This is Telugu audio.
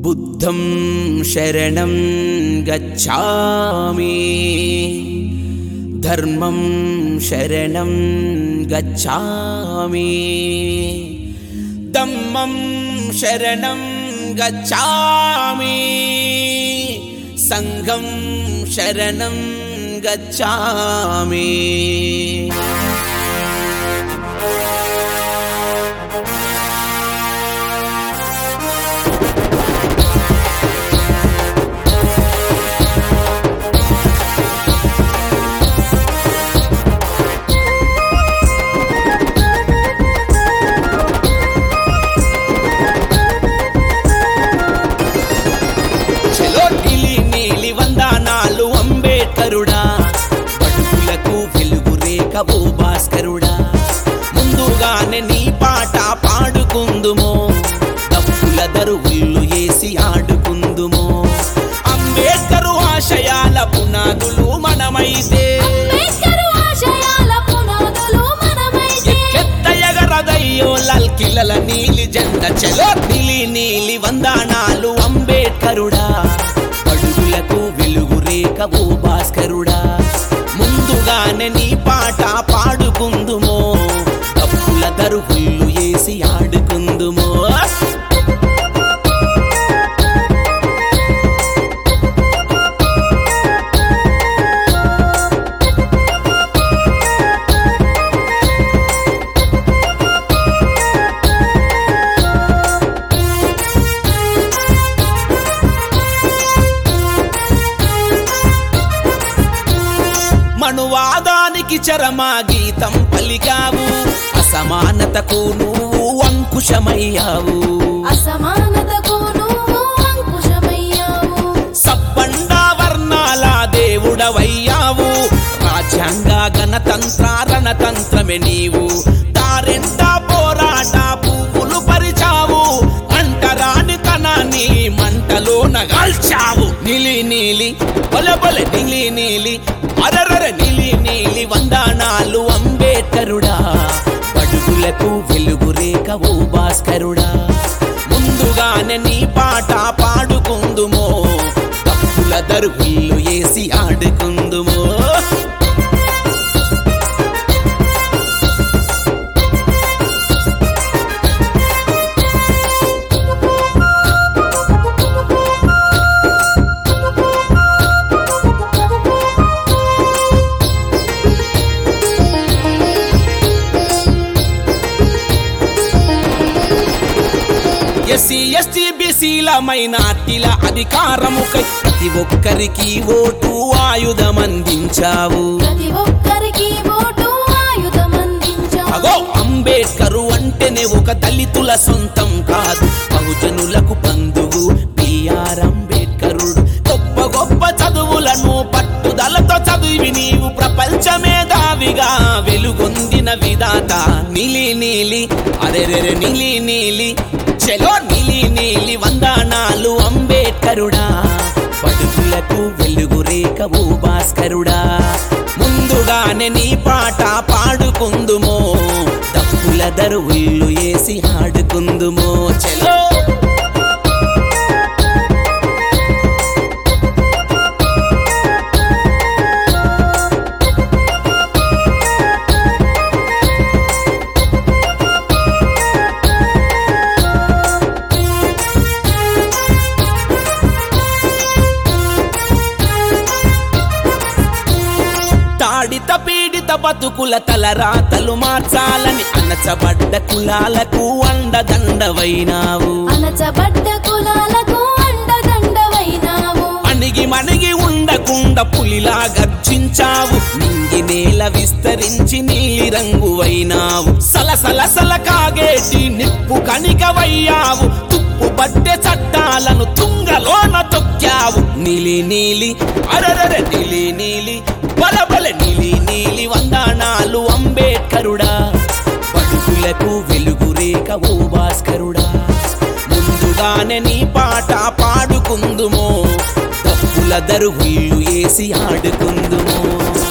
बुद्धं शरणं गच्छामि धर्मं शरणं गच्छामि दम्मं शरणं गच्छामि सङ्घं शरणं गच्छामि చెలో నీలి నీలి వందనాలు అంబేద్కరుడా బడుగులకు వెలుగు రేఖ ఓ భాస్కరుడా ముందుగానే నీ పాట పాడుకుందుమో తప్పుల దరువుళ్ళు వేసి ఆడుకుందుమో అంబేద్కరు ఆశయాల పునాదులు మనమైతే అంబేద్కరు ఆశయాల పునాదులు మనమైతే ఎత్తయగరదయ్యో లల్కిలల నీలి జెండ చెలో నీలి నీలి వందనాలు అంబేద్కరుడా అడుగులకు వెలుగు రేఖ ఓ భాస్కరుడా ముందుగానే నీ పాట పాడుకుందుమో తప్పుల దరువుళ్ళు వేసి ఆడుకుందుమో మనువాదానికి చరమా గీతం పలికావు అసమానతకు నువ్వు అంకుశమయ్యావు అసమానతకు నువ్వు అంకుశమయ్యావు సబ్బండ వర్ణాల దేవుడవయ్యావు రాజ్యాంగ గణతంత్ర రణతంత్రమే నీవు దారెంట పోరాట పువ్వులు పరిచావు అంటరాని తనాన్ని మంటలో నగాల్చావు నిలి నీలి బొల బొల నిలి నీలి అరరర నిలి నీలి వందనాలు అంబేద్కరుడా బడుగులకు వెలుగు రేఖ ఓ భాస్కరుడా ముందుగానే నీ పాట పాడుకుందుమో తప్పుల దరువుళ్ళు వేసి ఆడుకుందుమో ఎస్సీ ఎస్టీ బీసీల మైనార్టీల అధికారముకై ప్రతి ఒక్కరికి ఓటు ఆయుధం అందించావు ప్రతి ఒక్కరికి ఓటు ఆయుధం అందించావు అగో అంబేద్కరు అంటేనే ఒక దళితుల సొంతం కాదు బహుజనులకు బంధువు బిఆర్ అంబేద్కరుడు గొప్ప గొప్ప చదువులను పట్టుదలతో చదివి నీవు ప్రపంచ మేధావిగా వెలుగొందిన విధాత నీలి నీలి అరెరెరె నీలి నీలి చెలో నీలి నీలి వందనాలు అంబేద్కరుడా పడుకులకు వెలుగు రేఖ ఓ భాస్కరుడా ముందుగానే నీ పాట పాడుకుందుమో తప్పుల దరువుళ్ళు వేసి ఆడుకుందుమో చెలో తాడిత పీడిత బతుకుల తలరాతలు మార్చాలని అణచబడ్డ కులాలకు అండదండవైనావు అణచబడ్డ కులాలకు అండదండవైనావు అణిగి మణిగి ఉండకుండా పులిలా గర్జించావు నింగి నేల విస్తరించి నీలి రంగువైనావు సలసల సల కాగేటి నిప్పు కణికవయ్యావు తుప్పు పట్టే చట్టాలను తుంగలోన తొక్కావు నీలి నీలి అరరర నీలి నీలి బలబల నీలి నీలి వందనాలు అంబేద్కరుడా బడుగులకు వెలుగు రేఖ ఓ భాస్కరుడా ముందుగానే నీ పాట పాడుకుందుమో తప్పుల దరువుళ్ళు వేసి ఆడుకుందుమో